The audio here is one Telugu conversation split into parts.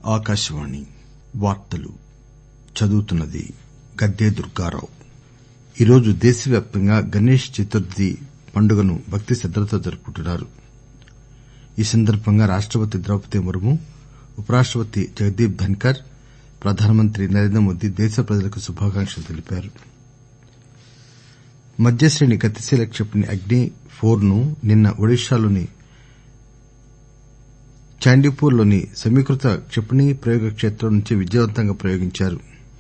ఆకాశవాణి వార్తలు చదువుతున్నది గద్దె దుర్గారావు ఈరోజు దేశవ్యాప్తంగా గణేష్ చతుర్థి పండుగను భక్తి శ్రద్దలతో జరుపుకుంటున్నారు ఈ సందర్బంగా రాష్టపతి ద్రౌపది ముర్ము ఉపరాష్టపతి జగదీప్ ధన్కర్ ప్రధానమంత్రి నరేంద్రమోదీ దేశ ప్రజలకు శుభాకాంక్షలు తెలిపారు మధ్యశ్రేణి గతిశీల క్షిపణి అగ్ని ఫోర్ ను నిన్న ఒడిశాలోని చాండీపూర్ లోని సమీకృత క్షిపణి ప్రయోగ కేత్రం నుంచి విజయవంతంగా ప్రయోగించారు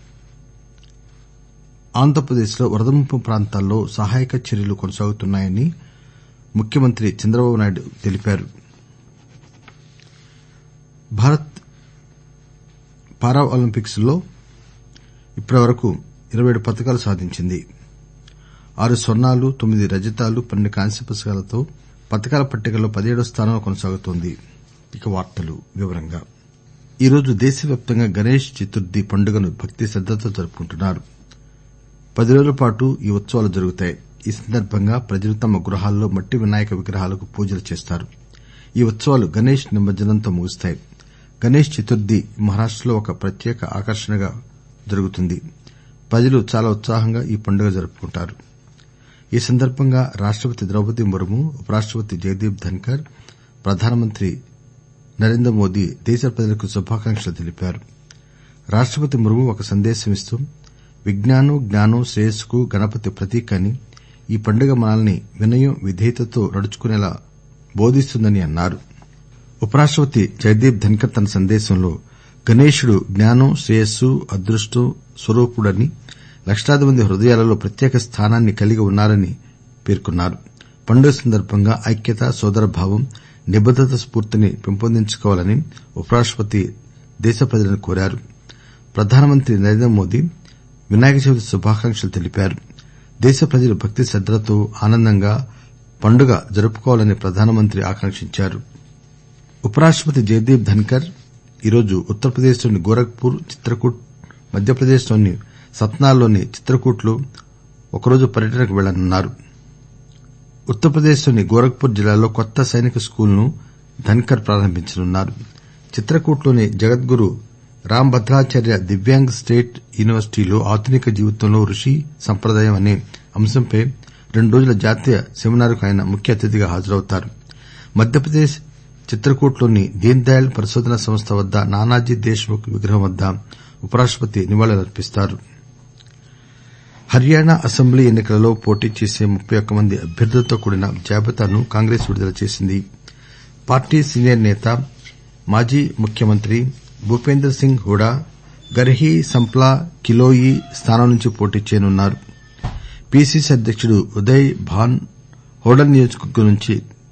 ఆంధ్రప్రదేశ్ లో వరద ముంపు ప్రాంతాల్లో సహాయక చర్యలు కొనసాగుతున్నాయని ముఖ్యమంత్రి చంద్రబాబు నాయుడు తెలిపారు భారత్ పారా ఒలింపిక్స్ లో ఇప్పటివరకు ఇరవై ఏడు పతకాలు సాధించింది ఆరు స్వర్ణాలు తొమ్మిది రజతాలు పన్నెండు కాంస్య పతకాలతో పతకాల పట్టికలో పదిహేడో స్థానంలో కొనసాగుతోంది ఈరోజు దేశవ్యాప్తంగా గణేష్ చతుర్థి పండుగను భక్తి శ్రద్దలతో జరుపుకుంటున్నారు పది రోజుల పాటు ఈ ఉత్సవాలు జరుగుతాయి ఈ సందర్బంగా ప్రజలు తమ గృహాల్లో మట్టి వినాయక విగ్రహాలకు పూజలు చేస్తారు ఈ ఉత్సవాలు గణేష్ నిమజ్జనంతో ముగుస్తాయి గణేష్ చతుర్థి మహారాష్టలో ఒక ప్రత్యేక ఆకర్షణగా జరుగుతుంది ప్రజలు చాలా ఉత్సాహంగా ఈ పండుగ జరుపుకుంటారు ఈ సందర్బంగా రాష్టపతి ద్రౌపది ముర్ము ఉపరాష్టపతి జగదీప్ ధన్కర్ ప్రధానమంత్రి నరేంద్రమోదీ దేశ ప్రజలకు శుభాకాంక్షలు తెలిపారు రాష్టపతి ముర్ము ఒక సందేశం ఇస్తూ విజ్ఞానం జ్ఞానం శ్రేయస్సుకు గణపతి ప్రతీక అని ఈ పండుగ మనల్ని వినయం విధేయతతో నడుచుకునేలా బోధిస్తుందని అన్నారు ఉపరాష్టపతి జగదీప్ ధన్కర్ తన సందేశంలో గణేశుడు జ్ఞానం శ్రేయస్సు అదృష్టం స్వరూపుడని లక్షలాది మంది హృదయాలలో ప్రత్యేక స్థానాన్ని కలిగి ఉన్నారని పేర్కొన్నారు పండుగ సందర్బంగా ఐక్యత సోదరభావం నిబద్దత స్పూర్తిని పెంపొందించుకోవాలని ఉపరాష్టపతి దేశ ప్రజలను కోరారు ప్రధానమంత్రి నరేంద్రమోదీ వినాయక చవితి శుభాకాంక్షలు తెలిపారు దేశ ప్రజలు భక్తి శ్రద్దలతో ఆనందంగా పండుగ జరుపుకోవాలని ప్రధానమంత్రి ఆకాంక్షించారు ఉపరాష్టపతి జగదీప్ ధన్కర్ ఈరోజు ఉత్తరప్రదేశ్ లోని గోరఖ్పూర్ చిత్రకూట్ మధ్యప్రదేశ్ లోని సత్నాలోని చిత్రకూట్ లో ఒకరోజు పర్యటనకు వెళ్లనున్నారు ఉత్తరప్రదేశ్ లోని గోరఖ్పూర్ జిల్లాలో కొత్త సైనిక స్కూల్ ను ధన్కర్ ప్రారంభించనున్నారు చిత్రకూట్ లోని జగద్గురు రామ్ భద్రాచార్య దివ్యాంగ్ స్టేట్ యూనివర్సిటీలో ఆధునిక జీవితంలో రుషి సంప్రదాయం అనే అంశంపై రెండు రోజుల జాతీయ సెమినార్ కు ఆయన ముఖ్య అతిథిగా హాజరవుతారు మధ్యప్రదేశ్ చిత్రకూట్ లోని దీన్ దయాళ్ పరిశోధనా సంస్థ వద్ద నానాజీ దేశ్ ముఖ్ విగ్రహం వద్ద ఉపరాష్టపతి నివాళులర్పిస్తారు హర్యానా అసెంబ్లీ ఎన్ని కలలో పోటీ చేసే ముప్పై ఒక్క మంది అభ్యర్థులతో కూడిన జాబితాను కాంగ్రెస్ విడుదల చేసింది పార్టీ సీనియర్ నేత మాజీ ముఖ్యమంత్రి భూపేందర్ సింగ్ హూడా గర్హీ సంప్లా కిలోయి స్థానం నుంచి పోటీ చేయనున్నారు పీసీసీ అధ్యకుడు ఉదయ్ భాన్ హోడల్ నియోజకవర్గం నుంచి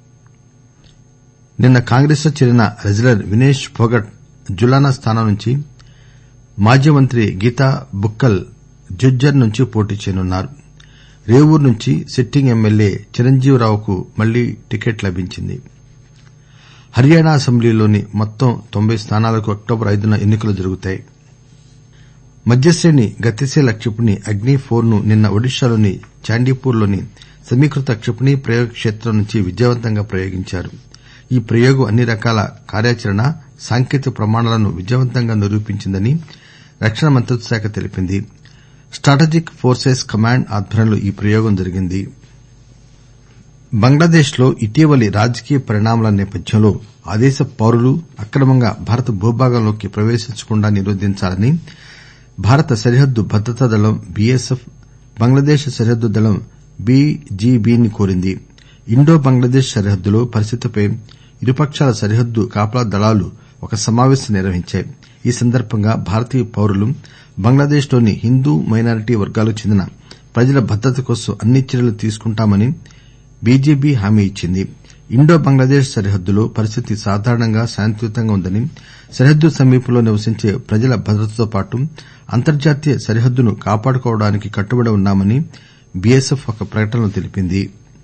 నిన్న కాంగ్రెస్ లో చేరిన రెజ్లర్ వినేష్ ఫోగట్ జులానా స్థానం నుంచి మాజీ మంత్రి గీతా బుక్కల్ జుజ్జర్ నుంచి పోటీ చేయనున్నారు రేవూర్ నుంచి సిట్టింగ్ ఎమ్మెల్యే చిరంజీవిరావుకు మళ్లీ టికెట్ లభించింది హర్యానా అసెంబ్లీలోని మొత్తం తొంభై స్థానాలకు అక్టోబర్ ఐదున ఎన్ని కలు జరుగుతాయి మధ్యశ్రేణి గతిశీల క్షిపణి అగ్ని ఫోర్ ను నిన్న ఒడిశాలోని చాండీపూర్ లోని సమీకృత క్షిపణి ప్రయోగ కేత్రం నుంచి విజయవంతంగా ప్రయోగించారు ఈ ప్రయోగం అన్ని రకాల కార్యాచరణ సాంకేతిక ప్రమాణాలను విజయవంతంగా నిరూపించిందని రక్షణ మంత్రిత్వ శాఖ తెలిపింది స్టాటజిక్ ఫోర్సెస్ కమాండ్ ఆధ్వర్యంలో ఈ ప్రయోగం జరిగింది బంగ్లాదేశ్ లో ఇటీవలి రాజకీయ పరిణామాల నేపథ్యంలో ఆ దేశ పౌరులు అక్రమంగా భారత భూభాగంలోకి ప్రవేశించకుండా నిరోధించాలని భారత సరిహద్దు భద్రతా దళం బీఎస్ఎఫ్ బంగ్లాదేశ్ సరిహద్దు దళం బీజీబీని కోరింది ఇండో బంగ్లాదేశ్ సరిహద్దులో పరిస్థితిపై ఇరుపక్షాల సరిహద్దు కాపలా దళాలు ఒక సమావేశం నిర్వహించాయి ఈ సందర్బంగా భారతీయ పౌరులు బంగ్లాదేశ్ లోని హిందూ మైనారిటీ వర్గాలకు చెందిన ప్రజల భద్రత కోసం అన్ని చర్యలు తీసుకుంటామని బీజేబీ హామీ ఇచ్చింది ఇండో బంగ్లాదేశ్ సరిహద్దులో పరిస్థితి సాధారణంగా శాంతియుతంగా ఉందని సరిహద్దు సమీపంలో నివసించే ప్రజల భద్రతతో పాటు అంతర్జాతీయ సరిహద్దును కాపాడుకోవడానికి కట్టుబడి ఉన్నామని బీఎస్ఎఫ్ ఒక ప్రకటనలో తెలిపింది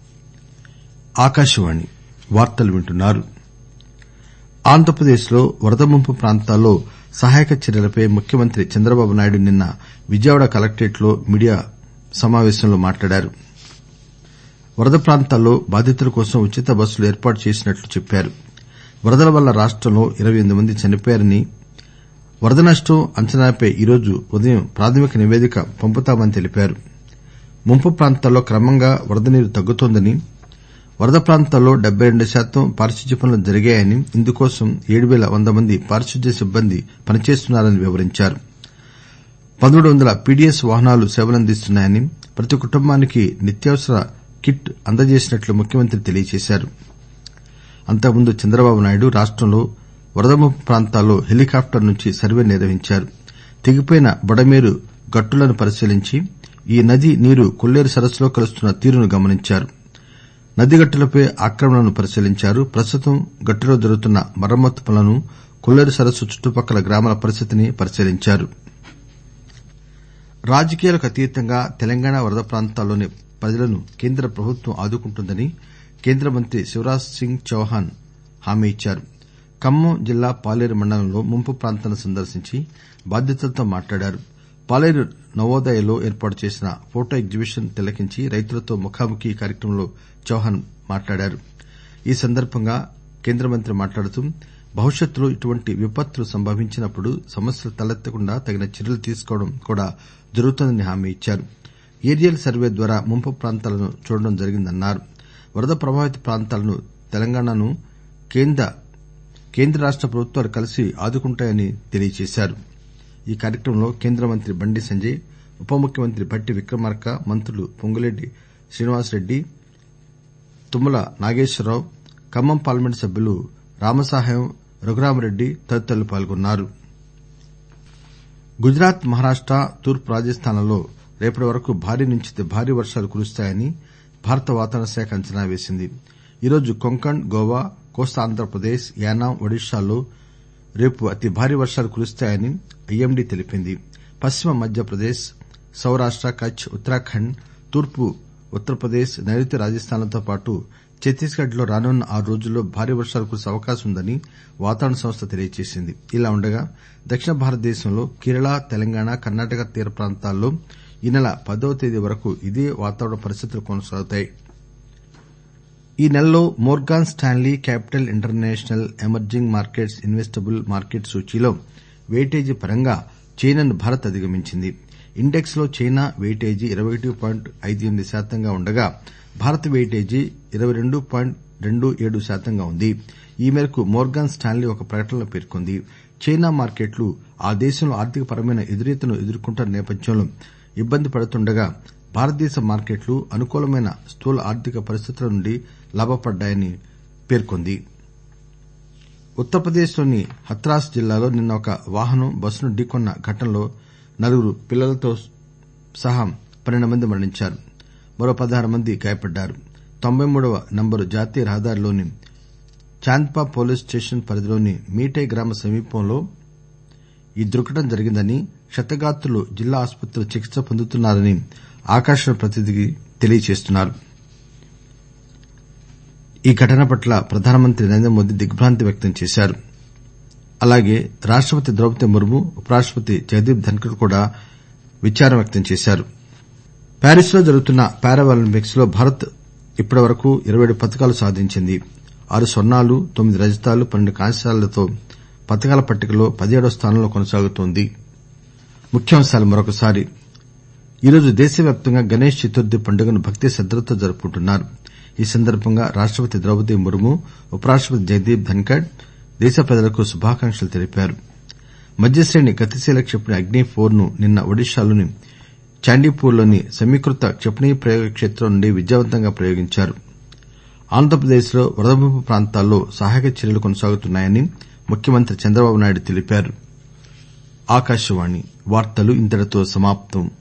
ఆంధ్రప్రదేశ్ లో వరద ముంపు ప్రాంతాల్లో సహాయక చర్యలపై ముఖ్యమంత్రి చంద్రబాబు నాయుడు నిన్న విజయవాడ కలెక్టరేట్ లో మీడియా సమావేశంలో మాట్లాడారు వరద ప్రాంతాల్లో బాధితుల కోసం ఉచిత బస్సులు ఏర్పాటు చేసినట్లు చెప్పారు వరదల వల్ల రాష్టంలో ఇరవై ఎనిమిది మంది చనిపోయారని వరద నష్టం అంచనాపై ఈరోజు ఉదయం ప్రాథమిక నివేదిక పంపుతామని తెలిపారు ముంపు ప్రాంతాల్లో క్రమంగా వరద నీరు తగ్గుతోందని వరద ప్రాంతాల్లో డెబ్బై రెండు శాతం పారిశుధ్య పనులు జరిగాయని ఇందుకోసం ఏడు పేల వంద మంది పారిశుధ్య సిబ్బంది పనిచేస్తున్నారని వివరించారు పదమూడు వందల పీడీఎస్ వాహనాలు సేవలందిస్తున్నాయని ప్రతి కుటుంబానికి నిత్యావసర కిట్ అందజేసినట్లు ముఖ్యమంత్రి తెలియజేశారు అంతకుముందు చంద్రబాబు నాయుడు రాష్టంలో వరద ముంపు ప్రాంతాల్లో హెలికాప్టర్ నుంచి సర్వే నిర్వహించారు తెగిపోయిన బుడమేరు గట్టులను పరిశీలించి ఈ నది నీరు కొల్లేరు సరస్సులో కలుస్తున్న తీరును గమనించారు నది గట్టులపై ఆక్రమణలను పరిశీలించారు ప్రస్తుతం గట్టులో జరుగుతున్న మరమ్మతు పనులను కొల్లేరు సరస్సు చుట్టుపక్కల గ్రామాల పరిస్థితిని పరిశీలించారు రాజకీయాలకు అతీతంగా తెలంగాణ వరద ప్రాంతాల్లోని ప్రజలను కేంద్ర ప్రభుత్వం ఆదుకుంటుందని కేంద్ర మంత్రి శివరాజ్ సింగ్ చౌహాన్ హామీ ఇచ్చారు ఖమ్మం జిల్లా పాలేరు మండలంలో ముంపు ప్రాంతాలను సందర్శించి బాధితులతో మాట్లాడారు పాలేరు నవోదయలో ఏర్పాటు చేసిన ఫోటో ఎగ్జిబిషన్ తిలకించి రైతులతో ముఖాముఖి కార్యక్రమంలో చౌహాన్ మాట్లాడారు ఈ సందర్బంగా కేంద్ర మంత్రి మాట్లాడుతూ భవిష్యత్తులో ఇటువంటి విపత్తులు సంభవించినప్పుడు సమస్యలు తలెత్తకుండా తగిన చర్యలు తీసుకోవడం కూడా జరుగుతోందని హామీ ఇచ్చారు ఏరియల్ సర్వే ద్వారా ముంపు ప్రాంతాలను చూడడం జరిగిందన్నారు వరద ప్రభావిత ప్రాంతాలను తెలంగాణను కేంద్ర రాష్ట ప్రభుత్వాలు కలిసి ఆదుకుంటాయని తెలియజేశారు ఈ కార్యక్రమంలో కేంద్ర మంత్రి బండి సంజయ్ ఉప ముఖ్యమంత్రి భట్టి విక్రమార్క మంత్రులు పొంగులేటి శ్రీనివాసరెడ్డి తుమ్మల నాగేశ్వరరావు ఖమ్మం పార్లమెంటు సభ్యులు రామసహాయం రఘురామిరెడ్డి తదితరులు పాల్గొన్నారు గుజరాత్ మహారాష్ట తూర్పు రాజస్థాన్లలో రేపటి వరకు భారీ నుంచి అతి భారీ వర్షాలు కురుస్తాయని భారత వాతావరణ శాఖ అంచనా వేసింది ఈరోజు కొంకణ్ గోవా కోస్తా ఆంధ్రప్రదేశ్ యానాం ఒడిశాల్లో రేపు అతి భారీ వర్షాలు కురుస్తాయని ఐఎండీ తెలిపింది పశ్చిమ మధ్యప్రదేశ్ సౌరాష్ట కచ్ ఉత్తరాఖండ్ తూర్పు ఉత్తరప్రదేశ్ నైరుతి రాజస్థాన్లతో పాటు ఛత్తీస్ గఢ్ లో రానున్న ఆరు రోజుల్లో భారీ వర్షాలు కురిసే అవకాశం ఉందని వాతావరణ సంస్థ తెలియజేసింది ఇలా ఉండగా దక్షిణ భారతదేశంలో కేరళ తెలంగాణ కర్ణాటక తీర ప్రాంతాల్లో ఈ నెల పదవ తేదీ వరకు ఇదే వాతావరణ పరిస్థితులు కొనసాగుతాయి ఈ నెలలో Morgan Stanley capital international emerging markets investable market సూచీలో వెయిటేజీ పరంగా చైనాను భారత్ అధిగమించింది ఇండెక్స్ లో చైనా వెయిటేజీ ఇరవై ఒకటి పాయింట్ ఐదు ఎనిమిది శాతంగా ఉండగా భారత్ వెయిటేజీ ఇరవై రెండు పాయింట్ రెండు ఏడు శాతంగా ఉంది ఈ మేరకు మోర్గాన్ స్టాన్లీ ఒక ప్రకటనలో పేర్కొంది చైనా మార్కెట్లు ఆ దేశంలో ఆర్థికపరమైన ఎదురీతను ఎదుర్కొంటున్న నేపథ్యంలో ఇబ్బంది పడుతుండగా భారతదేశ మార్కెట్లు అనుకూలమైన స్థూల ఆర్థిక పరిస్థితుల నుండి లాభపడ్డాయని పేర్కొంది ఉత్తరప్రదేశ్ లోని హత్రాస్ జిల్లాలో నిన్న ఒక వాహనం బస్సును ఢీకొన్న ఘటనలో నలుగురు పిల్లలతో సహా పన్నెండు మంది మరణించారు మరో పదహారు మంది గాయపడ్డారు తొంభై మూడవ నంబరు జాతీయ రహదారిలోని చాంద్పా పోలీస్ స్టేషన్ పరిధిలోని మీటై గ్రామ సమీపంలో ఈ దుర్ఘటన జరిగిందని క్షతగాత్రులు జిల్లా ఆసుపత్రిలో చికిత్స పొందుతున్నారని ఆకాశవాణి ప్రతినిధి తెలియజేస్తున్నారు ఈ ఘటన పట్ల ప్రధానమంత్రి నరేంద్రమోదీ దిగ్బాంతి వ్యక్తం చేశారు అలాగే రాష్టపతి ద్రౌపది ముర్ము ఉపరాష్టపతి జగదీప్ ధన్కర్ కూడా విచారం వ్యక్తం చేశారు ప్యారిస్ లో జరుగుతున్న పారా ఒలింపిక్స్ లో భారత్ ఇప్పటివరకు ఇరవై ఏడు పతకాలు సాధించింది ఆరు స్వర్ణాలు తొమ్మిది రజతాలు పన్నెండు కాంస్యాలతో పతకాల పట్టికలో పదిహేడవ స్థానంలో కొనసాగుతోంది ఈరోజు దేశవ్యాప్తంగా గణేష్ చతుర్థి పండుగను భక్తి శ్రద్దలతో జరుపుకుంటున్నారు ఈ సందర్బంగా రాష్టపతి ద్రౌపది ముర్ము ఉపరాష్టపతి జగదీప్ ధన్కర్ దేశ ప్రజలకు శుభాకాంక్షలు తెలిపారు మధ్యశ్రేణి గతిశీల క్షిపణి అగ్ని ఫోర్ ను నిన్న ఒడిశాలోని చాండీపూర్ లోని సమీకృత క్షిపణి ప్రయోగ క్షేత్రం నుండి విజయవంతంగా ప్రయోగించారు ఆంధ్రప్రదేశ్ లో వరద ముంపు ప్రాంతాల్లో సహాయక చర్యలు కొనసాగుతున్నాయని ముఖ్యమంత్రి చంద్రబాబు నాయుడు తెలిపారు